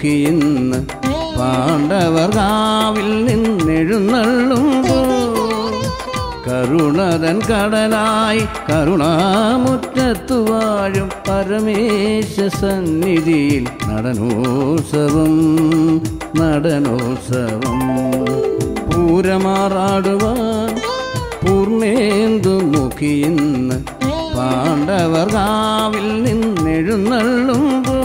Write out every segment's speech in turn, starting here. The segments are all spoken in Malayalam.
നോക്കി ഇന്ന് പാണ്ഡവർ കാവിൽ നിന്നെഴുന്നള്ളുമ്പോൾ കരുണതൻ കടലായി കരുണാമുറ്റത്തു വാഴും പരമേശ സന്നിധിയിൽ നടനോത്സവം നടനോത്സവം പൂരമാറാടുവാൻ പൂർണേന്ദു മുഖിയിന്ന് പാണ്ഡവർ കാവിൽ നിന്നെഴുന്നള്ളുമ്പോൾ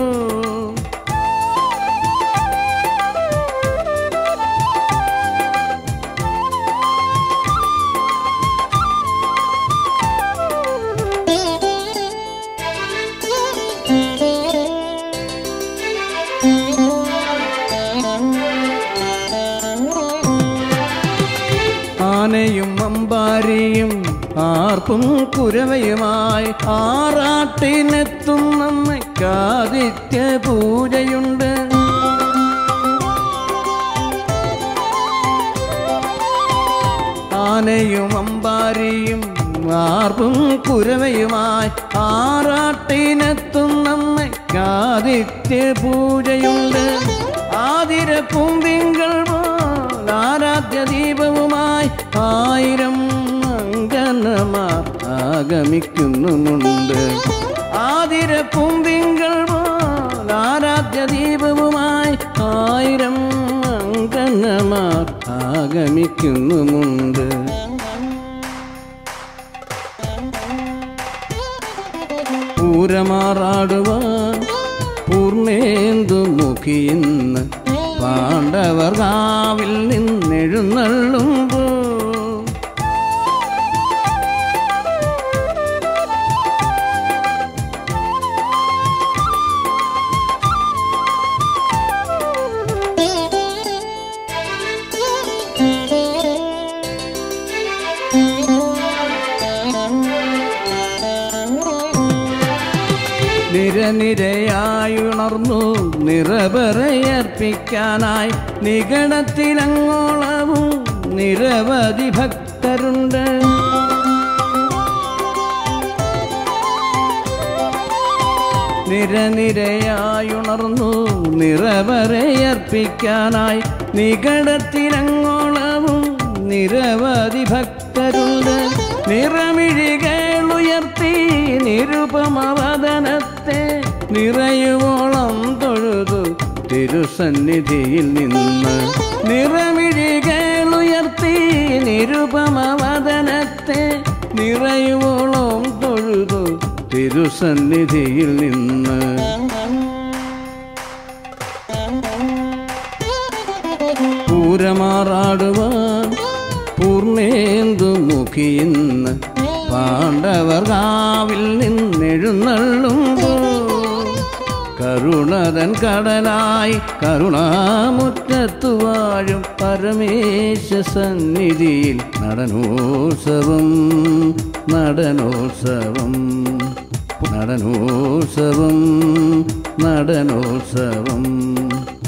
ആനയും അമ്പാരിയും ആർപ്പും കുരവയുമായി ആറാട്ടിനെത്തും നമ്മയ്ക്കാദിത്യ പൂജയുണ്ട് ആനയും അമ്പാരിയും ആർപ്പും കുരവയുമായി ആറാട്ടിനെത്തും നമ്മയ്ക്കാദിത്യ പൂജയുണ്ട് ആതിര പൂമ്പിങ്കൾ പോൽ ആരാധ്യ ദീപവുമായി ആയിരം അങ്കനമാർ ആഗമിക്കുന്നുമുണ്ട് ആതിര പൂമ്പിങ്കൾ പോൽ ആരാധ്യ ദീപവുമായി ആയിരം അങ്കനമാർ ആഗമിക്കുന്നുമുണ്ട് പൂരമാറാടുവാൻ പൂർണേന്ദു മുഖിയിന്ന് പാണ്ഡവർ കാവിൽ നിന്നെഴുന്നള്ളുമ്പോൾ നിരനിരയായുണർന്നു നിറപറയർപ്പിക്കാനായി നിഗണത്തിലങ്ങോളവും നിരവധി ഭക്തരുണ്ട് നിരനിരയായുണർന്നു നിറവറയർപ്പിക്കാനായി നികടത്തിലങ്ങോളവും നിരവധി ഭക്തരുണ്ട് നിറമിഴികളുയർത്തി നിരുപമവദനത്തെ നിറയുവോളം തൊഴുതു തിരുസന്നിധിയിൽ നിന്ന് നിറമിഴികളുയർത്തി നിരുപമവദനത്തെ നിറയുവോളം തൊഴുതു തിരുസന്നിധിയിൽ നിന്ന് പൂരമാറാടുവാൻ പൂർണേന്ദു മുഖിയിന്ന് പാണ്ഡവർ കാവിൽ നിന്നെഴുന്നള്ളുമ്പോൾ കരുണതൻ കടലായി കരുണാമുറ്റത്തു വാഴും പരമേശ സന്നിധിയിൽ നടനോത്സവം നടനോത്സവം നടനോത്സവം നടനോത്സവം